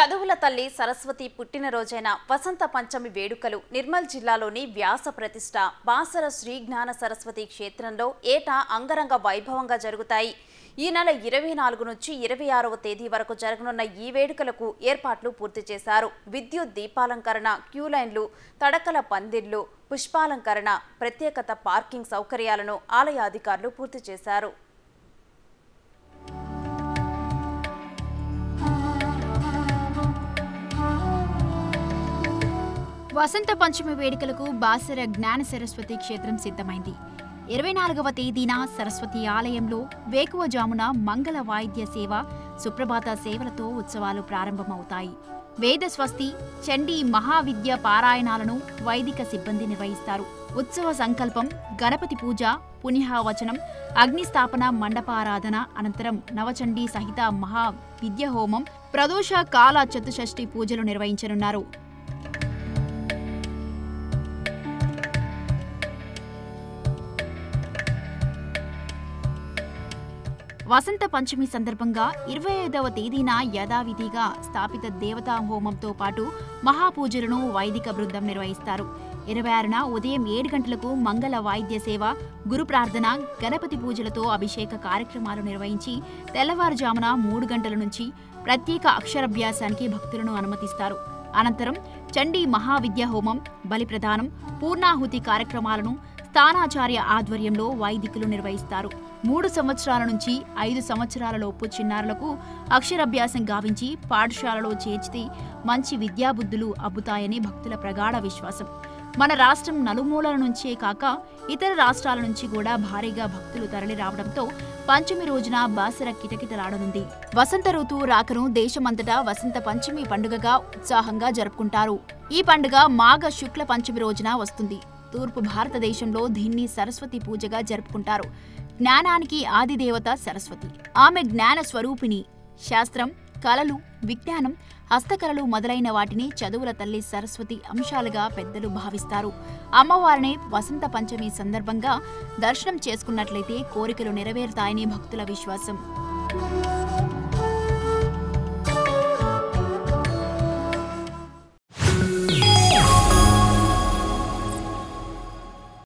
చదువుల తల్లి సరస్వతి పుట్టినరోజైన వసంత పంచమి వేడుకలు నిర్మల్ జిల్లాలోని వ్యాస ప్రతిష్ట బాసర శ్రీ జ్ఞాన సరస్వతి క్షేత్రంలో ఏటా అంగరంగ వైభవంగా జరుగుతాయి ఈ నెల ఇరవై నాలుగు నుంచి ఇరవై ఆరవ తేదీ వరకు జరగనున్న ఈ వేడుకలకు ఏర్పాట్లు పూర్తి చేశారు విద్యుత్ దీపాలంకరణ క్యూ లైన్లు తడకల పందిళ్లు పుష్పాలంకరణ ప్రత్యేకత పార్కింగ్ సౌకర్యాలను ఆలయ అధికారులు పూర్తి చేశారు వసంత పంచమి వేడుకలకు బాసర జ్ఞాన సరస్వతి క్షేత్రం సిద్ధమైంది ఇరవై నాలుగవ తేదీన సరస్వతి ఆలయంలో వేకువజామున మంగళ వాయిద్య సేవ సుప్రభాత సేవలతో ఉత్సవాలు ప్రారంభమవుతాయి వేద స్వస్తి చండీ మహావిద్య పారాయణాలను వైదిక సిబ్బంది నిర్వహిస్తారు ఉత్సవ సంకల్పం గణపతి పూజ పుణ్యవచనం అగ్నిస్థాపన మండపారాధన అనంతరం నవచండీ సహిత మహా విద్య హోమం ప్రదోష కాల చతుషష్ఠి పూజలు నిర్వహించనున్నారు వసంత పంచమి సందర్భంగా ఇరవై ఐదవ తేదీన యథావిధిగా స్థాపిత దేవతా హోమంతో పాటు మహాపూజలను వైదిక బృందం నిర్వహిస్తారు ఇరవై ఆరున ఉదయం ఏడు గంటలకు మంగళ వాయిద్య సేవ గురు ప్రార్థన గణపతి పూజలతో అభిషేక కార్యక్రమాలు నిర్వహించి తెల్లవారుజామున మూడు గంటల నుంచి ప్రత్యేక అక్షరాభ్యాసానికి భక్తులను అనుమతిస్తారు అనంతరం చండీ మహావిద్య హోమం బలి ప్రదానం పూర్ణాహుతి కార్యక్రమాలను స్థానాచార్య ఆధ్వర్యంలో వైదికులు నిర్వహిస్తారు మూడు సంవత్సరాల నుంచి ఐదు సంవత్సరాల లోపు చిన్నారులకు అక్షరాభ్యాసం గావించి పాఠశాలలో చేర్చితే మంచి విద్యాబుద్ధులు అబ్బుతాయని భక్తుల ప్రగాఢ విశ్వాసం మన రాష్ట్రం నలుమూలల నుంచే కాక ఇతర రాష్ట్రాల నుంచి కూడా భారీగా భక్తులు తరలి రావడంతో పంచమి రోజున బాసర కిటకిటలాడనుంది వసంత ఋతువు రాకను దేశమంతటా వసంత పంచమి పండుగగా ఉత్సాహంగా జరుపుకుంటారు ఈ పండుగ మాఘ శుక్ల పంచమి రోజున వస్తుంది తూర్పు భారతదేశంలో దీన్ని సరస్వతి పూజగా జరుపుకుంటారు జ్ఞానానికి ఆదిదేవత సరస్వతి ఆమె జ్ఞాన స్వరూపిణి శాస్త్రం కళలు విజ్ఞానం హస్తకళలు మొదలైన వాటిని చదువుల తల్లి సరస్వతి అంశాలుగా పెద్దలు భావిస్తారు అమ్మవారిని వసంత పంచమి సందర్భంగా దర్శనం చేసుకున్నట్లయితే కోరికలు నెరవేరుతాయని భక్తుల విశ్వాసం